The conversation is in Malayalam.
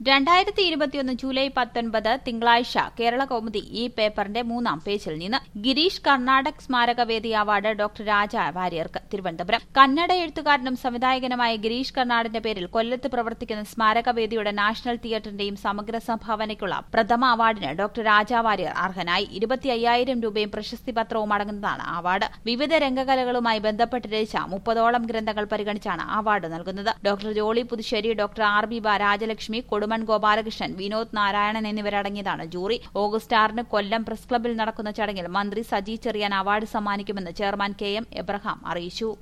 രണ്ടായിരത്തി ഇരുപത്തിയൊന്ന് ജൂലൈ പത്തൊൻപത് തിങ്കളാഴ്ച കേരള കൗമുദി ഈ പേപ്പറിന്റെ മൂന്നാം പേജിൽ നിന്ന് ഗിരീഷ് കർണാടക് സ്മാരകവേദി അവാർഡ് ഡോക്ടർ രാജ വാര്യർക്ക് തിരുവനന്തപുരം കന്നഡ എഴുത്തുകാരനും സംവിധായകനുമായ ഗിരീഷ് കർണാടിന്റെ പേരിൽ കൊല്ലത്ത് പ്രവർത്തിക്കുന്ന സ്മാരകവേദിയുടെ നാഷണൽ തിയേറ്ററിന്റെയും സമഗ്ര സംഭാവനയ്ക്കുള്ള പ്രഥമ അവാർഡിന് ഡോക്ടർ രാജ വാര്യർ അർഹനായി ഇരുപത്തി അയ്യായിരം രൂപയും പ്രശസ്തി പത്രവും അടങ്ങുന്നതാണ് അവാർഡ് വിവിധ രംഗകലകളുമായി ബന്ധപ്പെട്ട് രചിച്ച മുപ്പതോളം ഗ്രന്ഥങ്ങൾ പരിഗണിച്ചാണ് അവാർഡ് നൽകുന്നത് doctor Jolly Puthussery doctor R B ബ രാജലക്ഷ്മി കൊടുമൺ ഗോപാലകൃഷ്ണൻ വിനോദ് നാരായണൻ എന്നിവരടങ്ങിയതാണ് ജൂറി ഓഗസ്റ്റ് ആറിന് കൊല്ലം പ്രസ് ക്ലബിൽ നടക്കുന്ന ചടങ്ങിൽ മന്ത്രി സജി ചെറിയാൻ അവാർഡ് സമ്മാനിക്കുമെന്ന് ചെയർമാൻ കെ എം എബ്രഹാം അറിയിച്ചു